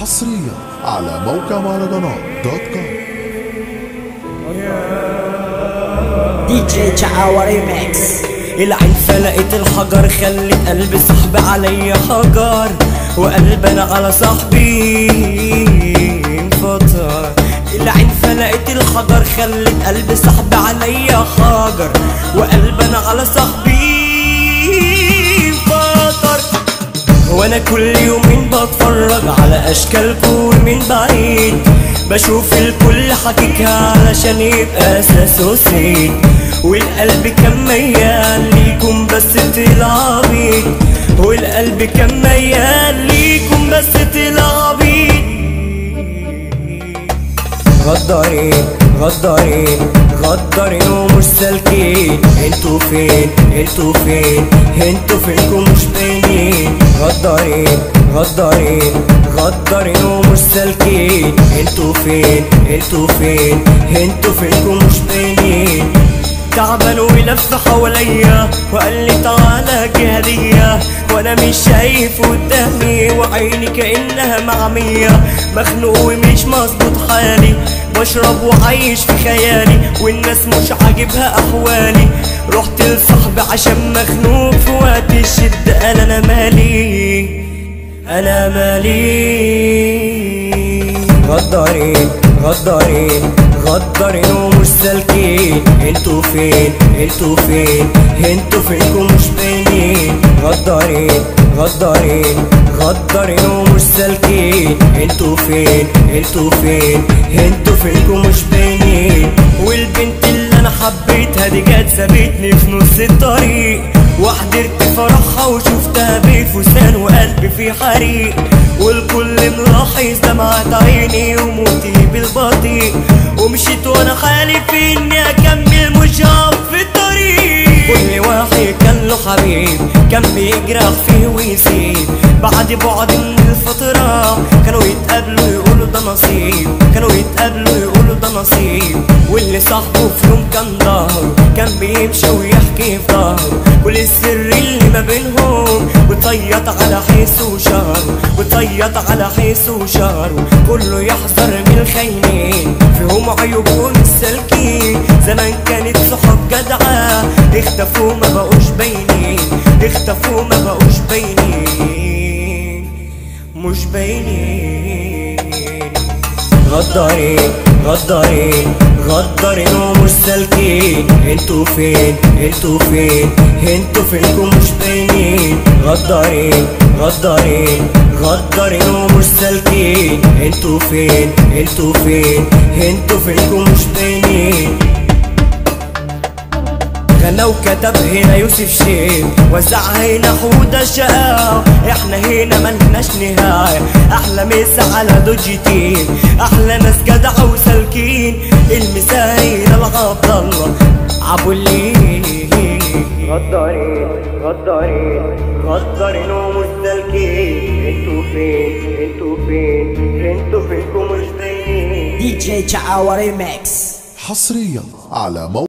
حصريا على موقع مهرجانات دوت كوم دي جي تشاوا ريميكس العين فلقت الحجر خلت قلب صاحبي عليا حجر وقلب انا على صاحبي انفطر العين فلقت الحجر خلت قلب صاحبي عليا حجر وقلب انا على صاحبي انفطر وانا كل يومين بتفرج على اشكالكم من بعيد بشوف الكل حقيقها علشان يبقى اساسه سيد والقلب كان ميال ليكم بس تلعبيد والقلب كان ميال ليكم بس تلعبيد غدارين غدارين غدارين ومش سالكين انتوا فين انتوا فين انتوا فينكم مش باينين غدارين غدارين غدارين ومش سالكين انتوا فين انتوا فين انتوا فينكم مش باينين تعبان ولف حواليا وقال لي تعالى جهدية وانا مش شايف قدامي وعيني كأنها معمية مخنوق ومش مظبوط حالي بشرب وعايش في خيالي والناس مش عاجبها احوالي رحت لصاحبي عشان مخنوق في وقت الشدة قال انا مالي انا مالي غدارين غدارين غدارين ومش سالكين انتوا فين انتوا فين انتوا فينكم مش باينين غدارين غدارين غدارين ومش سالكين انتوا فين انتوا فين انتوا فينكم مش باينين والبنت اللي انا حبيتها دي جت سابتني في نص الطريق وحضرت فرحها وشفتها بفستان وقلبي في حريق والكل ملاحظ دمعت عيني وموتي بالبطيء ومشيت وانا خايف اني اكمل مش هقف في الطريق كل واحد كان له حبيب كان بيجرح فيه ويسيب بعد بعد من الفترة كانوا يتقابلوا يقولوا ده نصيب كانوا يتقابلوا يقولوا ده نصيب واللي صاحبه في يوم كان ظهره كان بيمشي ويحكي في ظهره كل السر اللي ما بينهم وطيط على حيث وشهره وطيط على حيث وشهره كله يحذر من الخاينين فيهم عيوبهم السالكين زمان كانت صحاب جدعة اختفوا ما بقوش باينين اختفوا ما بقوش باينين مش باينين غدارين غدارين غدارين ومش سالكين انتوا فين انتوا فين انتوا فينكم مش باينين غدارين غدارين غدارين ومش سالكين انتوا فين انتوا فين انتوا فينكم مش باينين غنى وكتب هنا يوسف شيخ وزعها هنا حودة شقاوة احنا هنا ملناش نهاية احلى مسا على دوجي تيم احلى ناس جدعة وسالكين المسايل العبد الله عبو الليل غدارين غدارين غدارين ومش سالكين انتوا فين انتوا فين انتوا فينكم مش باينين دي جي تشاوا ريميكس حصريا على موقع